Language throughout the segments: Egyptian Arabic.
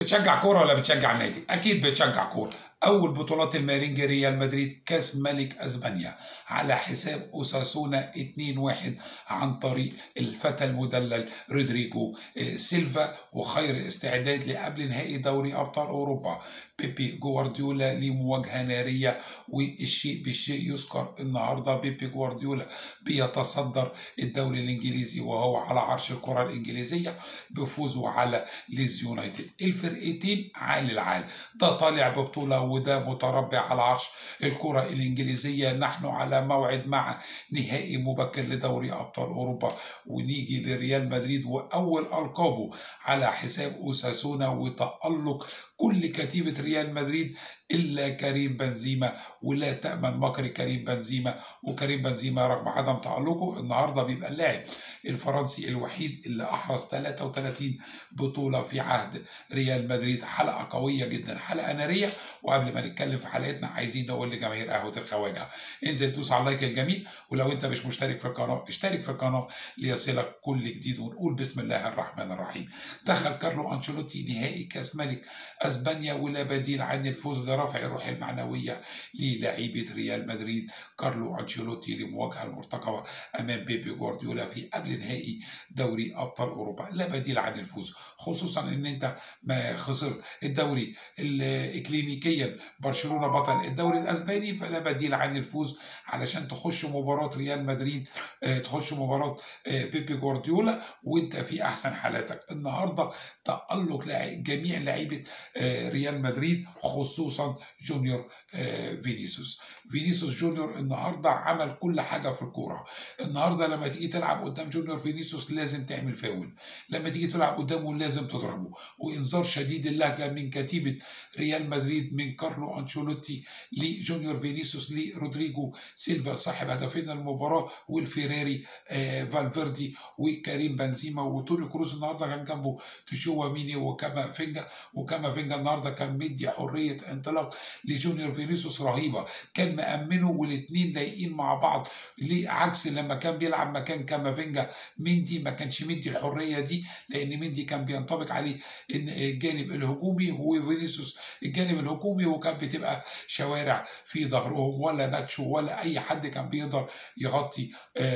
بتشجع كوره ولا بتشجع نادي؟ اكيد بتشجع كوره. اول بطولات المارينجا ريال مدريد كاس ملك اسبانيا على حساب اوساسونا 2-1 عن طريق الفتى المدلل رودريجو سيلفا وخير استعداد لقبل نهائي دوري ابطال اوروبا بيبي جوارديولا لمواجهه ناريه والشيء بالشيء يذكر النهارده بيبي جوارديولا بيتصدر الدوري الانجليزي وهو على عرش الكره الانجليزيه بفوزه على ليز يونايتد الفرقتين عال العال ده طالع ببطوله وده متربع على عرش الكره الانجليزيه نحن على موعد مع نهائي مبكر لدوري ابطال اوروبا ونيجي لريال مدريد واول القابه على حساب اوساسونا وتالق كل كتيبة ريال مدريد إلا كريم بنزيما ولا تأمن مكر كريم بنزيما وكريم بنزيما رغم عدم تألقه النهارده بيبقى اللاعب الفرنسي الوحيد اللي أحرز 33 بطولة في عهد ريال مدريد حلقة قوية جدا حلقة نارية وقبل ما نتكلم في حلقتنا عايزين نقول لجماهير قهوة الخواجة انزل دوس على اللايك الجميل ولو انت مش مشترك في القناة اشترك في القناة ليصلك كل جديد ونقول بسم الله الرحمن الرحيم دخل كارلو أنشيلوتي نهائي كاس ملك اسبانيا ولا بديل عن الفوز لرفع الروح المعنويه للاعيبه ريال مدريد كارلو انشيلوتي لمواجهه المرتقبه امام بيبي جوارديولا في قبل نهائي دوري ابطال اوروبا لا بديل عن الفوز خصوصا ان انت ما خسرت الدوري اكلينيكيا برشلونه بطل الدوري الاسباني فلا بديل عن الفوز علشان تخش مباراه ريال مدريد تخش مباراه بيبي جوارديولا وانت في احسن حالاتك النهارده تالق جميع لعيبه ريال مدريد خصوصا جونيور فينيسيوس فينيسيوس جونيور النهارده عمل كل حاجه في الكوره النهارده لما تيجي تلعب قدام جونيور فينيسيوس لازم تعمل فاول لما تيجي تلعب قدامه لازم تضربه وانذار شديد اللهجه من كتيبه ريال مدريد من كارلو انشيلوتي لجونيور فينيسيوس لرودريجو سيلفا صاحب هدفين المباراه والفيراري فالفيردي وكريم بنزيما وتوني كروز النهارده كان جنبه تشوا ميني وكما فينجا وكما فينجا النهارده كان مدي حريه انطلاق لجونيور فينيسيوس رهيبه كان مأمنه والاثنين لايقين مع بعض عكس لما كان بيلعب مكان كامافينجا مندي ما كانش مدي الحريه دي لان مندي كان بينطبق عليه ان الجانب الهجومي وفينيسيوس الجانب الهجومي وكان بتبقى شوارع في ظهرهم ولا ناتشو ولا اي حد كان بيقدر يغطي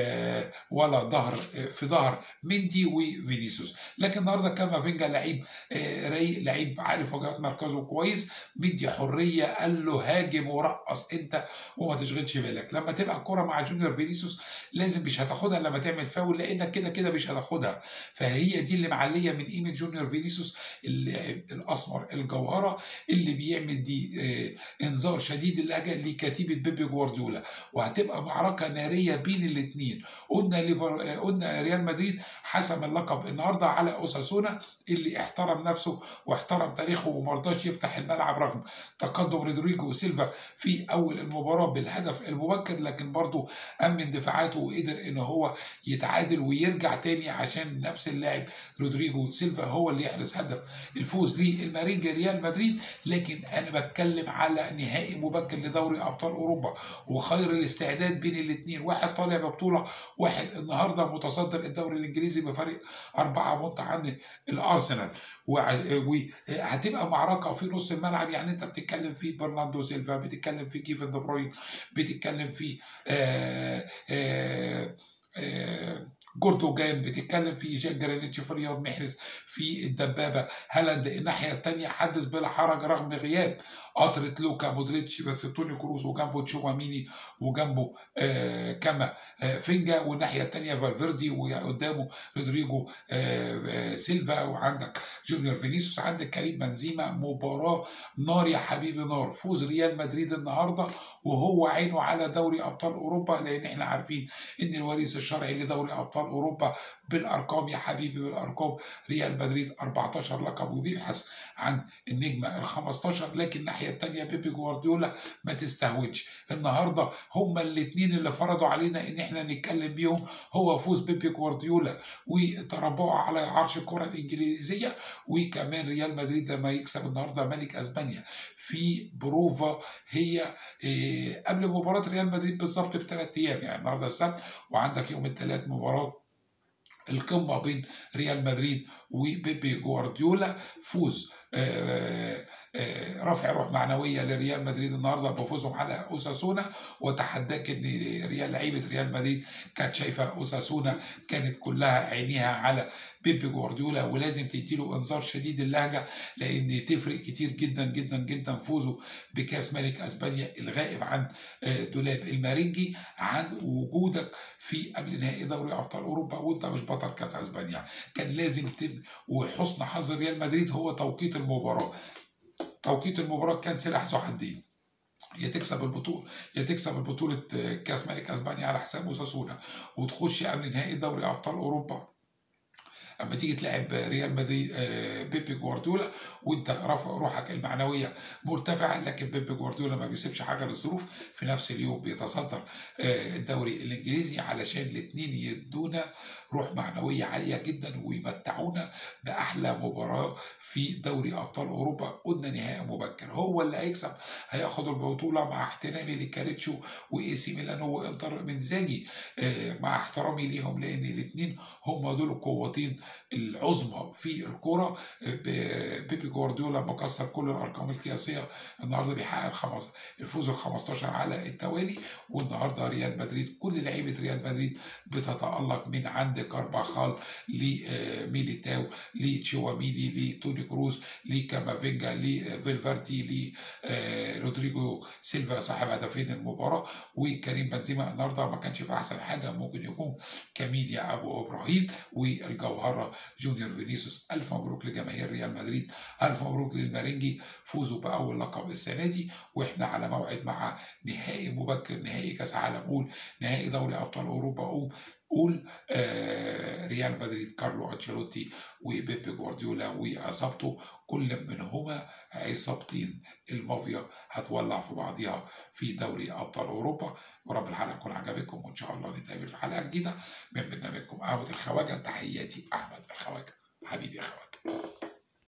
آه ولا ظهر في ظهر مندي وفينيسيوس لكن النهارده كامافينجا لعيب آه رايق لعيب عارف وجهات مركزه كويس مدي حريه قال له هاجم ورقص انت وما تشغلش بالك لما تبقى الكره مع جونيور فينيسيوس لازم مش هتاخدها لما تعمل فاول لانك كده كده مش هتاخدها فهي دي اللي معليه من قيمه جونيور فينيسيوس اللاعب الاسمر الجوهره اللي بيعمل دي آه انذار شديد اللهجه لكتيبه بيبي جوارديولا وهتبقى معركه ناريه بين الاثنين قلنا ليفر قلنا ريال مدريد حسم اللقب النهارده على اوساسونا اللي احترم نفسه واحترم تاريخه وما رضاش يفتح الملعب رغم تقدم رودريجو سيلفا في اول المباراه بالهدف المبكر لكن برضه امن دفاعاته وقدر ان هو يتعادل ويرجع تاني عشان نفس اللاعب رودريجو سيلفا هو اللي يحرز هدف الفوز للمارينجا ريال مدريد لكن انا بتكلم على نهائي مبكر لدوري ابطال اوروبا وخير الاستعداد بين الاثنين واحد طالع ببطوله واحد النهارده متصدر الدوري الانجليزي بفرق اربعه بونت عن الارسنال وهتبقى معركه في نص الملعب يعني انت بتتكلم في برناردو سيلفا بتتكلم في كيفن دي بروين بتتكلم في آآ آآ آآ جوردوجان بتتكلم في جاك جرانيتش في رياض محرز في الدبابه هالاند الناحيه الثانيه حدث بلا حرج رغم غياب قطرة لوكا مودريتش بس توني كروز وجنبه تشواميني وجنبه آه كما آه فينجا والناحيه الثانيه فالفيردي وقدامه رودريجو آه سيلفا وعندك جونيور فينيسيوس عندك كريم بنزيما مباراه نار يا حبيبي نار فوز ريال مدريد النهارده وهو عينه على دوري ابطال اوروبا لان احنا عارفين ان الوريث الشرعي لدوري ابطال اوروبا بالارقام يا حبيبي بالارقام ريال مدريد 14 لقب وبيبحث عن النجمه ال 15 لكن الناحيه الثانيه بيبي جوارديولا ما تستهونش النهارده هما الاثنين اللي فرضوا علينا ان احنا نتكلم بيهم هو فوز بيبي جوارديولا وتربعه على عرش الكره الانجليزيه وكمان ريال مدريد لما يكسب النهارده ملك اسبانيا في بروفا هي إيه قبل مباراه ريال مدريد بالظبط بثلاث ايام يعني النهارده السبت وعندك يوم الثلاث مباراه القمه بين ريال مدريد وبيبي جوارديولا فوز آه، آه، رفع روح معنويه لريال مدريد النهارده بفوزهم على اوساسونا وتحداك ان ريال لعيبه ريال مدريد كانت شايفه اوساسونا كانت كلها عينيها على بيبي جوارديولا ولازم تديله انذار شديد اللهجه لان تفرق كتير جدا جدا جدا فوزه بكاس ملك اسبانيا الغائب عن آه، دولاب المارينجي عن وجودك في قبل نهائي دوري ابطال اوروبا وانت مش بطل كاس اسبانيا كان لازم تب... وحسن حظ ريال مدريد هو توقيت المباراه توقيت المباراه كان سلاح ذو حدين يا تكسب البطولة يا تكسب البطولة آه، كاس ملك اسبانيا على حساب اوساسونا وتخش قبل نهائي دوري ابطال اوروبا اما تيجي تلعب ريال مدريد آه، بيبي جوارديولا وانت رافع روحك المعنويه مرتفعه لكن بيبي جوارديولا ما بيسيبش حاجه للظروف في نفس اليوم بيتصدر آه، الدوري الانجليزي علشان الاثنين يدونا روح معنويه عاليه جدا ويمتعونا باحلى مباراه في دوري ابطال اوروبا قلنا نهائي مبكر هو اللي هيكسب هياخد البطوله مع احترامي لكاريتشو واي سي ميلان وانتر منزاجي آه، مع احترامي ليهم لان الاثنين هم دول القوتين العظمى في الكوره ب- بيبي جوارديولا مكسر كل الارقام القياسيه النهارده بيحقق الخمس الفوز ال 15 على التوالي والنهارده ريال مدريد كل لعيبه ريال مدريد بتتالق من عند كارباخال لميليتاو لتشيواميني لتوني كروز لكامافينجا لفيلفارتي لرودريجو سيلفا صاحب هدفين المباراه وكريم بنزيما النهارده ما كانش في احسن حاجه ممكن يكون كمين يا ابو ابراهيم والجوهره جونيور فينيسيوس الف مبروك لجماهير ريال مدريد الف مبروك للمارينجي فوزوا باول لقب السنه دي واحنا على موعد مع نهائي مبكر نهائي كاس عالم قول نهائي دوري ابطال اوروبا قول قول آه ريال مدريد كارلو انشيلوتي وبيب جوارديولا وعصابته كل منهما عصابتين المافيا هتولع في بعضها في دوري ابطال اوروبا ورب الحلقه تكون عجبتكم وان شاء الله نتقابل في حلقه جديده من برنامجكم قهوه الخواجه تحياتي احمد الخواجه حبيبي يا خواجه